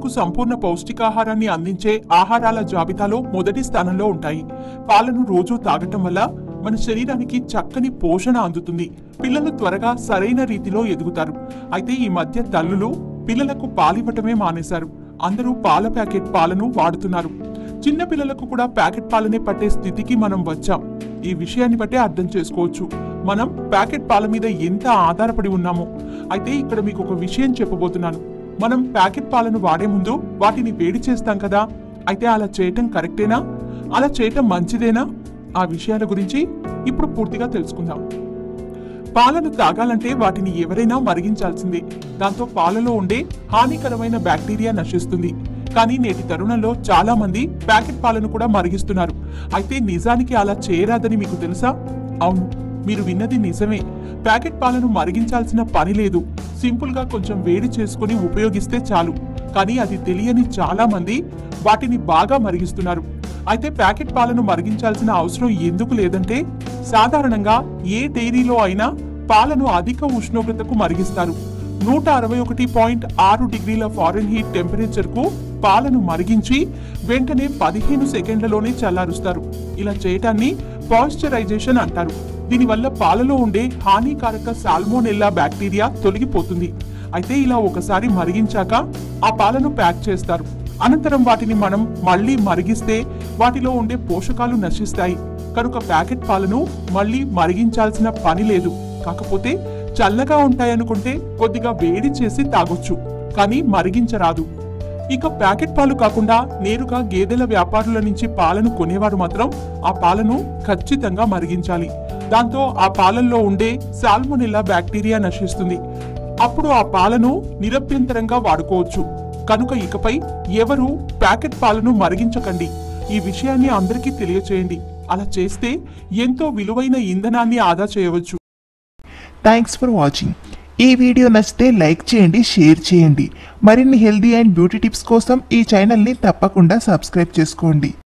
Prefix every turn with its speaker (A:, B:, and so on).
A: పిల్లలకు సంపూర్ణ పౌష్టికాహారాన్ని అందించే ఆహారాల జాబితాలో మొదటి స్థానంలో ఉంటాయి పాలను రోజు తాగటం వల్ల మన శరీరానికి చక్కని పోషణ అందుతుంది పిల్లలు త్వరగా సరైన రీతిలో ఎదుగుతారు అయితే ఈ మధ్య తల్లులు పిల్లలకు పాలివ్వటమే మానేశారు అందరూ పాల ప్యాకెట్ పాలను వాడుతున్నారు చిన్న పిల్లలకు కూడా ప్యాకెట్ పాలనే పట్టే స్థితికి మనం వచ్చాం ఈ విషయాన్ని బట్టే అర్థం చేసుకోవచ్చు మనం ప్యాకెట్ పాల మీద ఎంత ఆధారపడి ఉన్నామో అయితే ఇక్కడ మీకు ఒక విషయం చెప్పబోతున్నాను మనం ప్యాకెట్ పాలను వాడే ముందు వాటిని వేడి చేస్తాం కదా అయితే అలా చేయటం కరెక్టేనా అలా చేయటం మంచిదేనా ఆ విషయాల గురించి ఇప్పుడు పూర్తిగా తెలుసుకుందాం పాలను తాగాలంటే వాటిని ఎవరైనా మరిగించాల్సిందే దాంతో పాలలో ఉండే హానికరమైన బ్యాక్టీరియా నశిస్తుంది కానీ నేటి తరుణంలో చాలా మంది ప్యాకెట్ పాలను కూడా మరిగిస్తున్నారు అయితే నిజానికి అలా చేయరాదని మీకు తెలుసా అవును మీరు విన్నది నిజమే ప్యాకెట్ పాలను మరిగించాల్సిన పని లేదు సింపుల్ గా కొంచెం వేడి చేసుకుని ఉపయోగిస్తే చాలు కానీ అది తెలియని చాలా మంది వాటిని బాగా మరిగిస్తున్నారు అయితే ప్యాకెట్ పాలను మరిగించాల్సిన అవసరం ఎందుకు లేదంటే సాధారణంగా ఏ డైరీలో అయినా పాలను అధిక ఉష్ణోగ్రతకు మరిగిస్తారు నూట అరవై ఒకటి పాయింట్ ఆరు డిగ్రీల ఫారెన్ హీట్ టెంపరేచర్ కు పాలను మరిగించి వెంటనే పదిహేను సెకండ్లలోనే చల్లారుస్తారు ఇలా చేయటాన్ని పాయిశ్చరైజేషన్ అంటారు దీనివల్ల పాలలో ఉండే హానికారక సాల్మోనెల్లా బ్యాక్టీరియా తొలగిపోతుంది అయితే ఇలా ఒకసారి మరిగించాక ఆ పాలను ప్యాక్ చేస్తారు అనంతరం వాటిని మనం మళ్ళీ మరిగిస్తే వాటిలో ఉండే పోషకాలు నశిస్తాయి కనుక ప్యాకెట్ పాలను మళ్ళీ మరిగించాల్సిన పని లేదు కాకపోతే చల్లగా ఉంటాయనుకుంటే కొద్దిగా వేడి చేసి తాగొచ్చు కానీ మరిగించరాదు ఇక ప్యాకెట్ పాలు కాకుండా నేరుగా గేదెల వ్యాపారుల నుంచి పాలను కొనేవారు మాత్రం ఆ పాలను ఖచ్చితంగా మరిగించాలి దాంతో ఆ పాలల్లో ఉండే సాల్మొనెల్లా బ్యాక్టీరియా నశిస్తుంది అప్పుడు ఆ పాలను నిరభ్యంతరంగా వాడుకోవచ్చు కనుక ఇకపై ఎవరు ప్యాకెట్ పాలను మరిగించకండి ఈ విషయాన్ని అందరికీ తెలియచేయండి అలా చేస్తే ఎంతో విలువైన ఇంధనాన్ని ఆదా చేయవచ్చు
B: థ్యాంక్స్ ఫర్ వాచింగ్ ఈ వీడియో నచ్చితే లైక్ చేయండి షేర్ చేయండి మరిన్ని హెల్దీ అండ్ బ్యూటీ టిప్స్ కోసం ఈ ఛానల్ని తప్పకుండా సబ్స్క్రైబ్ చేసుకోండి